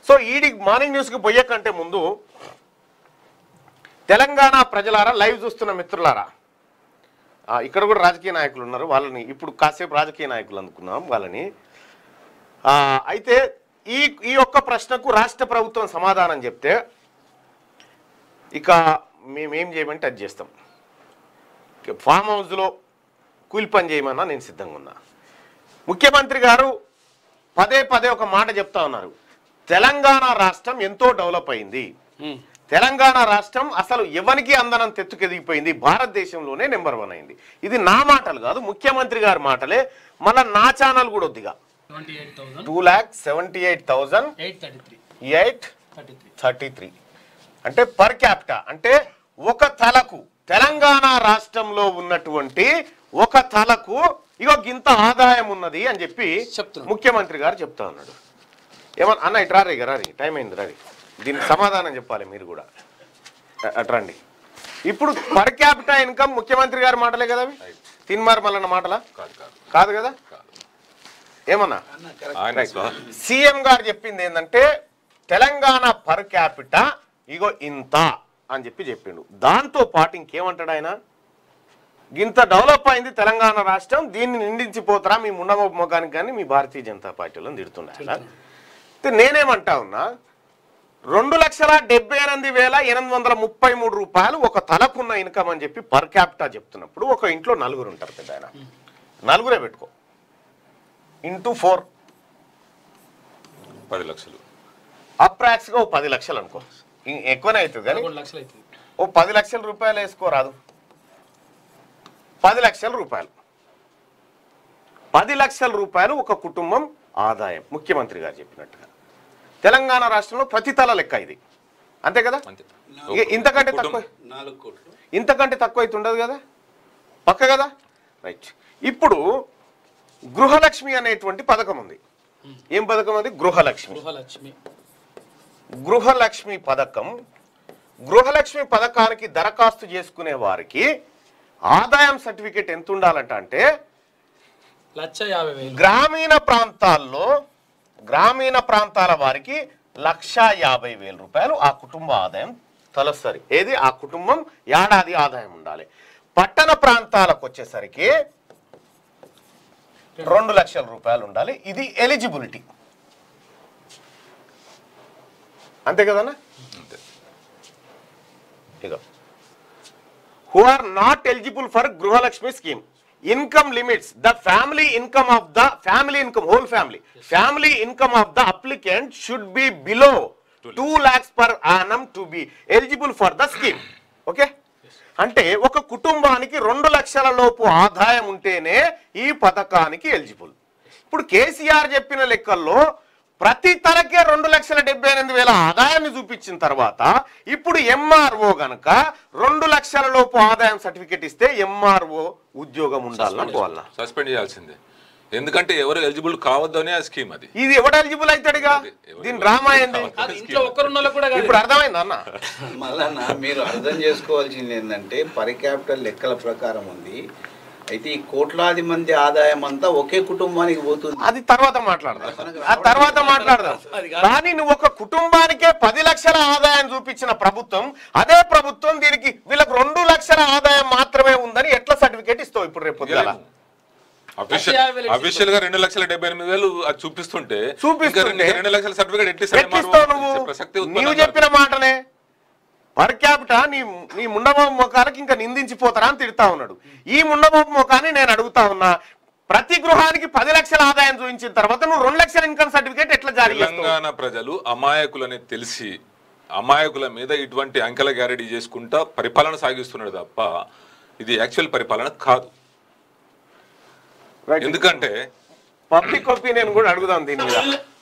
So ఈడి morning న్యూస్కి పోయే కంటే ముందు తెలంగాణ ప్రజలారా లైవ్ చూస్తున్న మిత్రులారా ఆ, ఇక్కడ కూడా రాజకీయ నాయకులు ఉన్నారు వాళ్ళని ఇప్పుడు కాసేపు రాజకీయ నాయకులు అనుకున్నాం వాళ్ళని ఆ, అయితే ఈ ఈ ఒక్క ప్రశ్నకు రాష్ట్ర ప్రభుత్వం సమాధానం చెప్తే ఇక మేమేం చేయమంటే అది చేస్తాం ఇక ఫామ్ హౌస్లో కూలి పని చేయమన్నా నేను సిద్ధంగా ఉన్నా ముఖ్యమంత్రి గారు పదే పదే ఒక మాట చెప్తా ఉన్నారు తెలంగాణ రాష్ట్రం ఎంతో డెవలప్ అయింది ఉమ్. తెలంగాణ రాష్ట్రం అసలు ఎవరికి అందనంత ఎత్తుకెదిగిపోయింది భారతదేశంలోనే నెంబర్ వన్ అయింది ఇది నా మాటలు కాదు ముఖ్యమంత్రి గారి మాటలే మళ్ళీ నా ఛానల్ కూడా వద్దిగా twenty eight thousand two lakh seventy eight thousand eight thirty three eight thirty three thirty three అంటే పర్ క్యాపిటా అంటే ఒక తలకు తెలంగాణ రాష్ట్రంలో ఉన్నటువంటి ఒక తలకు ఇగో గింత ఆదాయం ఉన్నది అని చెప్పి చెప్తున్నాడు. ముఖ్యమంత్రి గారు చెప్తా ఉన్నాడు ఏమన్నా అన్న ఇటు రారీ రారీ టైం అయింది రారీ దీనికి సమాధానం చెప్పాలి మీరు కూడా అ- అట్రండి ఇప్పుడు పర్ క్యాపిటా ఇన్కమ్ ముఖ్యమంత్రి గారి మాటలే కదా అవి తిన్మార్ మల్లన్న మాటలా కాదు కాదు కాదు కదా ఏమన్నా ఆయన సీఎం గారు చెప్పింది ఏంటంటే తెలంగాణ పర్ క్యాపిటా ఇగో ఇంత అని చెప్పి చెప్పిండు దాంతో పాటు ఇంకేమంటాడు ఆయన ఇంత డెవలప్ అయింది తెలంగాణ రాష్ట్రం దీన్ని నిందించిపోతారా మీ ముండమొఖానికి కానీ మీ భారతీయ జనతా పార్టీలో తిడుతున్నాయి అలా అయితే నేనేమంటా ఉన్నా రెండు లక్షల డెబ్బై ఎనిమిది వేల ఎనిమిది వందల ముప్పై మూడు రూపాయలు ఒక తలకున్న ఇన్కమ్ అని చెప్పి పర్ క్యాపిటా చెప్తున్నప్పుడు ఒక ఇంట్లో నలుగురు ఉంటారు పెద్ద ఆయన నలుగురే పెట్టుకో ఇంటూ ఫోర్ పది లక్షలు అప్రాక్స్గా ఓ పది లక్షలు అనుకో ఇం- ఎక్కువనే అవుతుంది కానీ పదకొండు లక్షలు అవుతుంది ఓ పది లక్షల రూపాయలు వేసుకోరాదు పది లక్షల రూపాయలు పది లక్షల రూపాయలు ఒక కుటుంబం ఆదాయం ముఖ్యమంత్రి గారు చెప్పినట్టుగా తెలంగాణ రాష్ట్రంలో ప్రతి తల లెక్క ఇది అంతే కదా అంతే ఇక ఇంతకంటే కుటుంబం- తక్కువ నాలుగు కోట్లు ఇంతకంటే తక్కువ అయితే ఉండదు కదా పక్క కదా రైట్ ఇప్పుడు గృహలక్ష్మి అనేటువంటి పథకం ఉంది ఏం పథకం అది గృహలక్ష్మి గృహలక్ష్మి గృహలక్ష్మి పథకం గృహలక్ష్మి పథకానికి దరఖాస్తు చేసుకునే వారికి ఆదాయం సర్టిఫికేట్ ఎంత ఉండాలంట అంటే లక్ష యాభై వేలు గ్రామీణ ప్రాంతాల్లో గ్రామీణ ప్రాంతాల వారికి లక్షా యాభై వేల రూపాయలు ఆ కుటుంబ ఆదాయం తలసరి ఏది ఆ కుటుంబం ఏడాది ఆదాయం ఉండాలి పట్టణ ప్రాంతాలకు వచ్చేసరికి రెండు లక్షల రూపాయలు ఉండాలి ఇది ఎలిజిబిలిటీ అంతే కదన్నా అంతే ఇక who are not eligible for Gruhalakshmi scheme. Income limits, the family income of the family income, whole family, family income of the applicant should be below 2 lakhs per annum to be eligible for the scheme. Okay? అంటే ఒక కుటుంబానికి రెండు లక్షల లోపు ఆదాయం ఉంటేనే ఈ పథకానికి ఎలిజిబుల్ ఇప్పుడు కేసీఆర్ చెప్పిన లెక్కల్లో ప్రతి తలకే రెండు లక్షల డెబ్బై ఎనిమిది వేల ఆదాయాన్ని చూపించిన తర్వాత ఇప్పుడు ఎంఆర్ఓ గనక రెండు లక్షల లోపు ఆదాయం సర్టిఫికేట్ ఇస్తే ఎంఆర్ఓ ఉద్యోగం ఉండాలనుకోవాలా సస్పెండ్ చేయాల్సిందే ఎందుకంటే ఎవరు ఎలిజిబుల్ కావద్దు ఆ స్కీమ్ అది ఇది ఎవడు ఎలిజిబుల్ అవుతాడుగా దీని డ్రామా ఏంది కాదు, ఇంట్లో ఒక్కరున్న వాళ్ళకి కూడా కాదు ఇప్పుడు అర్థమైందా అన్న మళ్ళా మీరు అర్థం చేసుకోవాల్సింది ఏంటంటే పర్ క్యాపిటల్ లెక్కల ప్రకారం ఉంది అయితే ఈ కోట్లాది మంది ఆదాయం అంతా ఒకే కుటుంబానికి పోతుంది అది తర్వాత మాట్లాడదాం ఆ తర్వాత మాట్లాడదాం కానీ నువ్వు ఒక కుటుంబానికే పది లక్షల ఆదాయం చూపించిన ప్రభుత్వం అదే ప్రభుత్వం దీనికి వీళ్ళకి రెండు లక్షల ఆదాయం మాత్రమే ఉందని ఎట్లా సర్టిఫికేట్ ఇస్తావు ఇప్పుడు రేపు పొద్దుగాల? అఫీషియల్ యాభై వేలు అఫీషియల్ గా రెండు లక్షల డెబ్బై ఎనిమిది వేలు అది చూపిస్తుంటే చూపిస్తుంటే ఇంకా రెండు- రెండు లక్షల సర్టిఫికేట్ ఎట్లా ఎట్లిస్తావు నువ్వు ప్రసక్తి నీవు ఉత్పన్నం చెప్పిన మాటనే పర్ క్యాపిటా నీ నీ ముండబాబు ముఖానికి ఇంకా నిందించిపోతారా అని తిడతా ఉన్నాడు ఈ ముండబాబు ముఖాన్ని నేను అడుగుతా ఉన్నా ప్రతి గృహానికి పది లక్షల ఆదాయం చూపించిన తర్వాత నువ్వు రెండు లక్షల ఇన్కమ్ సర్టిఫికేట్ ఎట్లా జారీ చేస్తావు తెలంగాణ ప్రజలు అమాయకులని తెలిసి అమాయకుల మీద ఇటువంటి అంకెల గ్యారెడీ చేసుకుంటా పరిపాలన సాగిస్తున్నాడు తప్ప ఇది యాక్చువల్ పరిపాలన కాదు ఎందుకంటే పబ్లిక్ ఒపీనియన్ కూడా అడుగుదాం దీని మీద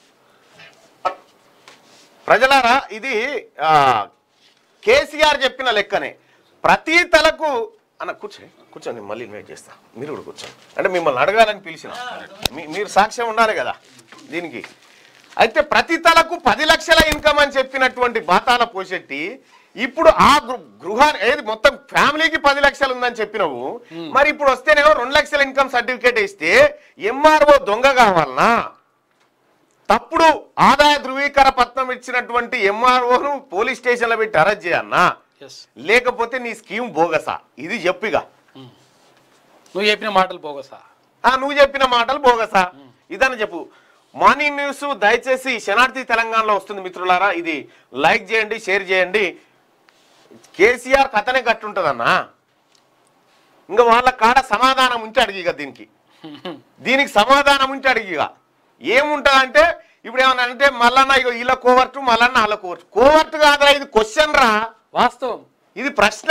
ప్రజలారా ఇది ఆ, కేసీఆర్ చెప్పిన లెక్కనే ప్రతి తలకు అన్న కూర్చోండి కూర్చోండి మళ్ళీ ఇన్వైట్ చేస్తా మీరు కూడా కూర్చోండి అంటే మిమ్మల్ని అడగాలని పిలిచిన మీ- మీరు సాక్ష్యం ఉండాలి కదా దీనికి అయితే ప్రతి తలకు పది లక్షల ఇన్కమ్ అని చెప్పినటువంటి బాతాల పోషెట్టి ఇప్పుడు ఆ గృ- గృహ ఏది మొత్తం ఫ్యామిలీకి పది లక్షలు ఉందని చెప్పినవు మరి ఇప్పుడు వస్తేనేమో రెండు లక్షల ఇన్కమ్ సర్టిఫికేట్ ఇస్తే ఎంఆర్ఓ దొంగ కావాలనా తప్పుడు ఆదాయ ధృవీకరణ పత్రం ఇచ్చినటువంటి ఎంఆర్ఓను పోలీస్ స్టేషన్లో పెట్టి అరెస్ట్ చేయన్నా ఎస్ లేకపోతే నీ స్కీమ్ బోగసా ఇది చెప్పిగా నువ్వు చెప్పిన మాటలు పోగసా ఆ నువ్వు చెప్పిన మాటలు బోగసా ఇదని చెప్పు మార్నింగ్ న్యూస్ దయచేసి శనార్థి తెలంగాణలో వస్తుంది మిత్రులారా ఇది లైక్ చేయండి షేర్ చేయండి కేసీఆర్ కథనే గట్టుంటుందన్నా ఇంకా వాళ్ళ కాడ సమాధానం ఉంటే అడిగిగా దీనికి దీనికి సమాధానం ఉంటే అడిగిగా ఏముంటుందంటే ఇప్పుడు ఏమన్నా అంటే మల్లన్న ఇగో వీళ్ళ కోవర్టు మల్లన్న వాళ్ళ కోవర్టు కోవర్టు కాదురా ఇది క్వశ్చన్ రా వాస్తవం ఇది ప్రశ్న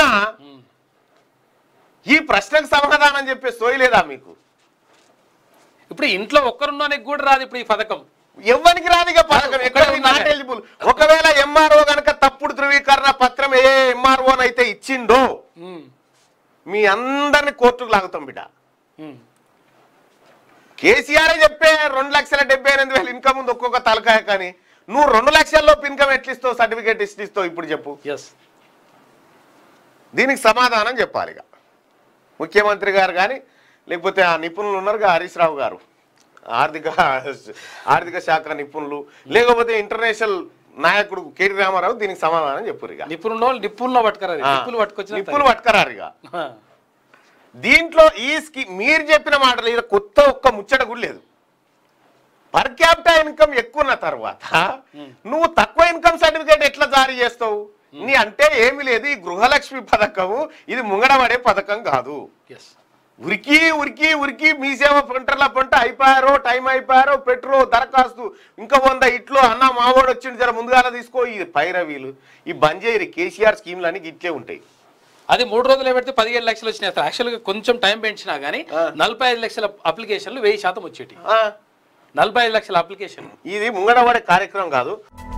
ఈ ప్రశ్నకు సమాధానం చెప్పే సోయి లేదా మీకు ఇప్పుడు ఇంట్లో ఒక్కరున్నానికి కూడా రాదు ఇప్పుడు ఈ పథకం ఎవ్వరికి రాదుగా పథకం ఎక్కడ ఒక్కడే ఉన్నాడే. నాట్ ఎలిజిబుల్ ఒకవేళ ఎంఆర్ఓ గనక తప్పుడు ధృవీకరణ పత్రం ఏ ఎంఆర్ఓ అయితే ఇచ్చిండో ఉమ్, మీ అందరిని కోర్టుకు లాగుతాం బిడ్డ ఉమ్. కేసీఆర్ చెప్పే రెండు లక్షల డెబ్బై ఎనిమిది వేలు ఇన్కమ్ ఉంది ఒక్కొక్క తలకాయ కానీ నువ్వు రెండు లక్షల్లో ఇన్కమ్ ఎట్లా ఇస్తావు సర్టిఫికేట్ ఇస్ట్ ఇస్తావు ఇప్పుడు చెప్పు ఎస్ దీనికి సమాధానం చెప్పాలి ఇక ముఖ్యమంత్రి గారు కానీ లేకపోతే ఆ నిపుణులు ఉన్నారుగా హరీష్ రావు గారు ఆర్థిక ఆర్థిక శాఖ నిపుణులు లేకపోతే ఇంటర్నేషనల్ నాయకుడు కేటీ రామారావు దీనికి సమాధానం చెప్పురు ఇక నిపుణులు నిపుణులు పట్టుకరారు ఆ, నిప్పులు పట్టుకొచ్చిన నిప్పులు పట్టుకరారు ఇక ఆ, దీంట్లో ఈ స్కీమ్ మీరు చెప్పిన మాటలు ఇలా కొత్త ఒక్క ముచ్చట కూడా లేదు పర్ క్యాపిటల్ ఇన్కమ్ ఎక్కువ ఉన్న తర్వాత నువ్వు తక్కువ ఇన్కమ్ సర్టిఫికేట్ ఎట్లా జారీ చేస్తావు నీ అంటే ఏమీ లేదు ఈ గృహలక్ష్మి పథకము ఇది ముంగడబడే పథకం కాదు ఎస్ ఉరికి ఉరికి ఉరికి మీ సేవ పంటల పంట అయిపోయారో టైం అయిపోయారో పెట్రో దరఖాస్తు ఇంకా వంద ఇట్లో అన్న మావోడు వచ్చిండు జర ముందుగాల తీసుకో ఈ పైరవీలు ఈ బంజేరి కేసీఆర్ స్కీమ్లు అని ఇట్లే ఉంటాయి అది మూడు రోజులు పెడితే పదిహేడు లక్షలు వచ్చినాయి అసలు యాక్చువల్గా కొంచెం టైం పెంచినా కానీ ఆ. నలభై ఐదు లక్షల అప్లికేషన్లు వెయ్యి శాతం వచ్చేటి ఆ, నలభై ఐదు లక్షల అప్లికేషన్ ఇది ముంగడబడే కార్యక్రమం కాదు